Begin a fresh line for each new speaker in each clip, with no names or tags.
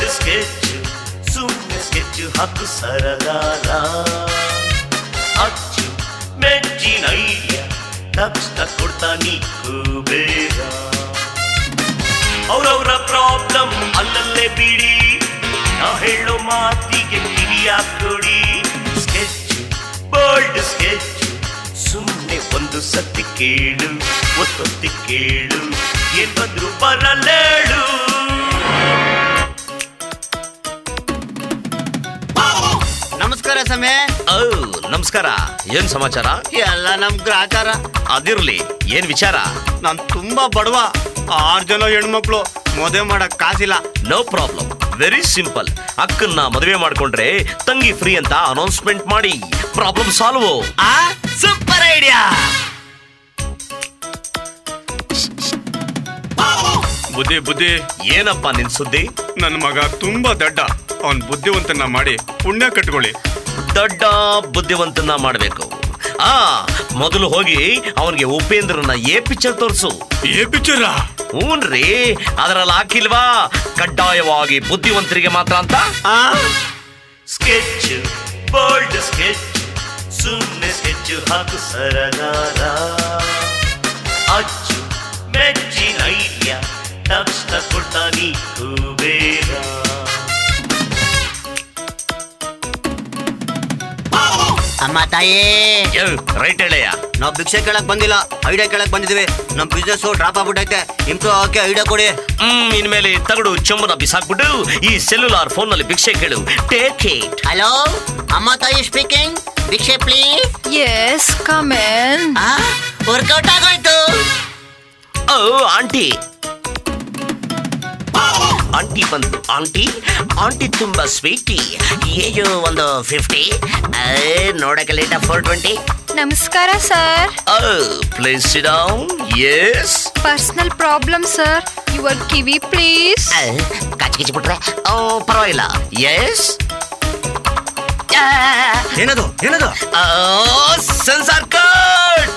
Sketch ಸುಮ್ಮನೆ sketch ಹಾಕು ಸರದಾರ ಅಚ್ಚು ಮೆಚ್ಚಿನ ಐಡಿಯಾ ತಕ್ಷಣ ಕೊಡ್ತಾ ನೀ ಬೇಗ ಅವ್ರವ್ರ ಪ್ರಾಬ್ಲಮ್ ಅಲ್ಲಲ್ಲೇ ಬಿಡಿ ನಾ ಹೇಳೋ ಮಾತಿಗೆ ಕಿವಿಯ ಕೊಡಿ ಸ್ಕೆಚ್ ಬೋಲ್ಡ್ ಸ್ಕೆಚ್ ಸುಮ್ಮನೆ ಒಂದು ಸತಿ ಕೇಳು ಒತ್ತೊತ್ತಿ ಕೇಳು ಏನ್ ಬಂದ್ರು ಬರಲೇಳು
ನಮಸ್ಕಾರ ಸಮಯ
ಓ ನಮಸ್ಕಾರ ಏನ್ ಸಮಾಚಾರ
ಎಲ್ಲ ನಮ್ ಗ್ರಾಚಾರ
ಅದಿರ್ಲಿ ಏನ್ ವಿಚಾರ
ನಾನ್ ತುಂಬಾ ಬಡವ ಆರ್ ಜನ ಹೆಣ್ಮಕ್ಳು ಮದುವೆ ಮಾಡಕ್ ಕಾಸಿಲ್ಲ
ನೋ ಪ್ರಾಬ್ಲಮ್ ವೆರಿ ಸಿಂಪಲ್ ಅಕ್ಕನ್ನ ಮದುವೆ ಮಾಡ್ಕೊಂಡ್ರೆ ತಂಗಿ ಫ್ರೀ ಅಂತ ಅನೌನ್ಸ್ಮೆಂಟ್ ಮಾಡಿ ಪ್ರಾಬ್ಲಮ್ ಸಾಲ್ವ್
ಆ ಸೂಪರ್ ಐಡಿಯಾ
ಬುದ್ಧಿ ಬುದ್ಧಿ
ಏನಪ್ಪ ನಿನ್ ಸುದ್ದಿ
ನನ್ನ ಮಗ ತುಂಬಾ ದಡ್ಡ ಅವನ್ ಬುದ್ಧಿವಂತನ ಮಾಡಿ ಪುಣ್ಯ ಕಟ್ಕೊಳ್ಳಿ
ದೊಡ್ಡ ಬುದ್ಧಿವಂತನ ಮಾಡ್ಬೇಕು ಆ ಮೊದಲು ಹೋಗಿ ಅವನಿಗೆ ಉಪೇಂದ್ರನ ಎ ಪಿಕ್ಚರ್ ತೋರ್ಸು
ಏ ಪಿಕ್ಚರ
ಹೂನ್ರಿ ಅದರಲ್ಲಿ ಹಾಕಿಲ್ವಾ ಕಡ್ಡಾಯವಾಗಿ ಬುದ್ಧಿವಂತರಿಗೆ ಮಾತ್ರ ಅಂತ
ಆ
ಸ್ಕೆಚ್ ಬೋಲ್ಡ್ ಸ್ಕೆಚ್ ಸುಮ್ಮನೆ ಸ್ಕೆಚ್ ಹಾಕು ಸರದಾರ ಅಚ್ಚು ಮೆಚ್ಚಿನ ಐಡಿಯಾ ತಕ್ಷಣ ಕೊಡ್ತಾ ನೀ ಬೇಗ
ಅಮ್ಮ ತಾಯೇ
ರೈಟ್ ಹೇಳಯ್ಯ
ನಾವ್ ಭಿಕ್ಷೆ ಕೇಳಕ್ ಬಂದಿಲ್ಲ ಐಡಿಯಾ ಕೇಳಕ್ ಬಂದಿದೀವಿ ನಮ್ ಬಿಸ್ನೆಸ್ ಡ್ರಾಪ್ ಆಗ್ಬಿಟ್ಟೈತೆ ಇಂಪ್ರೂವ್ ಆಗಕ್ಕೆ ಐಡಿಯಾ ಕೊಡಿ
ಹ್ಮ್ ಇನ್ಮೇಲೆ ತಗಡು ಚೊಂಬನ ಬಿಸಾಕ್ಬಿಟ್ಟು ಈ ಸೆಲ್ಯುಲಾರ್ ಫೋನ್ ನಲ್ಲಿ ಭಿಕ್ಷೆ ಕೇಳು ಟೇಕ್ ಇಟ್
ಹಲೋ ಅಮ್ಮ ತಾಯಿ ಸ್ಪೀಕಿಂಗ್ ಭಿಕ್ಷೆ please
Yes, come in.
Work out ಆಗೋಯ್ತು
ಓ ಆಂಟಿ ಆಂಟಿ ಬಂತು ಆಂಟಿ ಆಂಟಿ ತುಂಬಾ ಸ್ವೀಟಿ ಏಜು ಒಂದು ಫಿಫ್ಟಿ ನೋಡಕ್ಕೆ ಲೇಟ ಫೋರ್ ಟ್ವೆಂಟಿ
ನಮಸ್ಕಾರ sir
place down yes
personal problem sir your ಕಿವಿ ಪ್ಲೀಸ್
ಕಾಚಿ ಬಿಟ್ರೆ ಓ ಪರವಾಗಿಲ್ಲ ಎಸ್
ಏನದು ಏನದು
censor card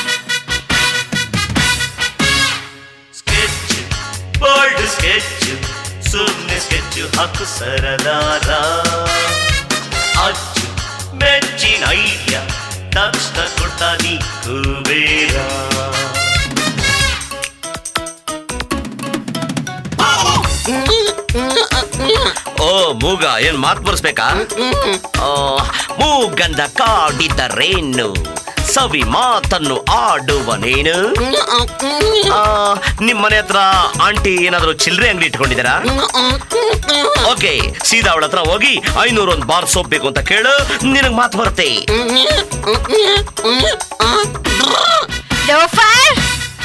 sketch bold sketch ಸುಮ್ಮನೆ ಸ್ಕೆಚ್ ಹಾಕು ಸರದಾರ ಅಚ್ಚು ಮೆಚ್ಚಿನ ಐಡಿಯಾ ತಕ್ಷಣ ಕೊಡ್ತಾ ನೀ ಬೇಗ
ಓ ಮೂಗ ಏನ್ ಮಾತ್ ಬರ್ಸ್ಬೇಕಾ ಆ, ಮೂಗಂದ ಕಾಡಿದರೇನು ಸವಿ ಮಾತನ್ನು ಆಡುವನೇನು ಆ, ನಿಮ್ ಮನೆ ಹತ್ರ ಆಂಟಿ ಏನಾದ್ರು ಚಿಲ್ಲರೆ ಅಂಗಡಿ ಇಟ್ಕೊಂಡಿದ್ದೀರಾ ಓಕೆ ಸೀದಾ ಅವಳ ಹತ್ರ ಹೋಗಿ ಐನೂರು ಒಂದು ಬಾರ್ ಸೋಪ್ ಬೇಕು ಅಂತ ಕೇಳು ನಿನಗ್ ಮಾತು ಬರುತ್ತೆ
ಲೋಫರ್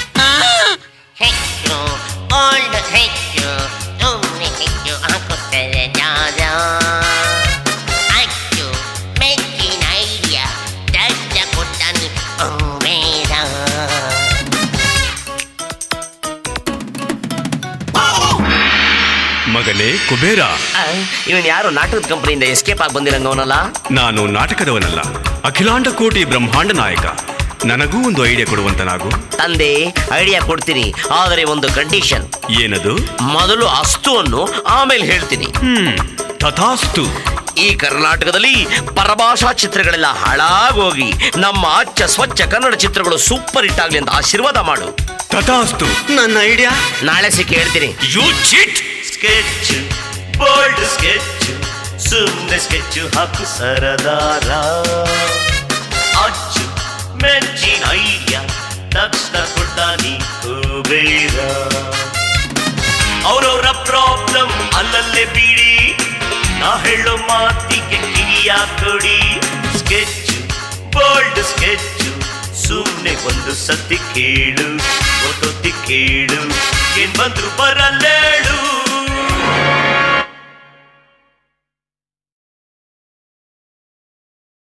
ಹೆಚ್ಚು ಓಲ್ಡ್ ಹೆಚ್ಚು ಸುಮ್ಮನೆ ಹೆಚ್ಚು ಹಾಕುತ್ತದೆ ಜಾಗ ಅಚ್ಚು ಮೆಚ್ಚಿನ ಐಡಿಯಾ ದಡ್ಡ ಕೊಟ್ಟನಿ ಬೇಡ
ಮಗನೇ ಕುಬೇರ
ಇವನ್ ಯಾರು ನಾಟಕದ ಕಂಪನಿಯಿಂದ ಎಸ್ಕೇಪ್ ಆಗಿ ಬಂದಿರಂಗ ಅವನಲ್ಲ
ನಾನು ನಾಟಕದವನಲ್ಲ ಅಖಿಲಾಂಡ ಕೋಟಿ ಬ್ರಹ್ಮಾಂಡ ನಾಯಕ ನನಗೂ ಒಂದು ಐಡಿಯಾ ಕೊಡುವಂತನಾಗು
ತಂದೆ ಐಡಿಯಾ ಕೊಡ್ತೀನಿ ಆದರೆ ಒಂದು ಕಂಡೀಷನ್
ಏನದು
ಮೊದಲು ಅಸ್ತುವನ್ನು ಆಮೇಲೆ ಹೇಳ್ತೀನಿ
ಹ್ಮ್ ತಥಾಸ್ತು
ಈ ಕರ್ನಾಟಕದಲ್ಲಿ ಪರಭಾಷಾ ಚಿತ್ರಗಳೆಲ್ಲ ಹಾಳಾಗೋಗಿ ನಮ್ಮ ಅಚ್ಚ ಸ್ವಚ್ಛ ಕನ್ನಡ ಚಿತ್ರಗಳು ಸೂಪರ್ ಹಿಟ್ ಆಗ್ಲಿ ಅಂತ ಆಶೀರ್ವಾದ ಮಾಡು
ತಥಾಸ್ತು
ನನ್ನ ಐಡಿಯಾ
ನಾಳೆ ಸಿಕ್ಕಿ ಹೇಳ್ತೀನಿ
you cheat
sketch bold sketch ಸುಮ್ಮನೆ ಸ್ಕೆಚ್ ಹಾಕು ಸರದಾರ ಅಚ್ಚು ಮೆಚ್ಚಿನ ಐಡಿಯಾ ತಕ್ಷಣ ಕೊಡ್ತಾ ನೀ ಬೇಗ ಅವ್ರವ್ರ ಪ್ರಾಬ್ಲಮ್ ಅಲ್ಲಲ್ಲೇ ಬಿಡಿ ನಾ ಹೇಳೋ ಮಾತಿಗೆ ಕಿವಿಯ ಕೊಡಿ ಸ್ಕೆಚ್ ಬೋಲ್ಡ್ ಸ್ಕೆಚ್ ಸುಮ್ಮನೆ ಒಂದು ಸತಿ ಕೇಳು ಒತ್ತೊತ್ತಿ ಕೇಳು ಏನ್ ಬಂದ್ರು ಬರಲ್ಲೇಳು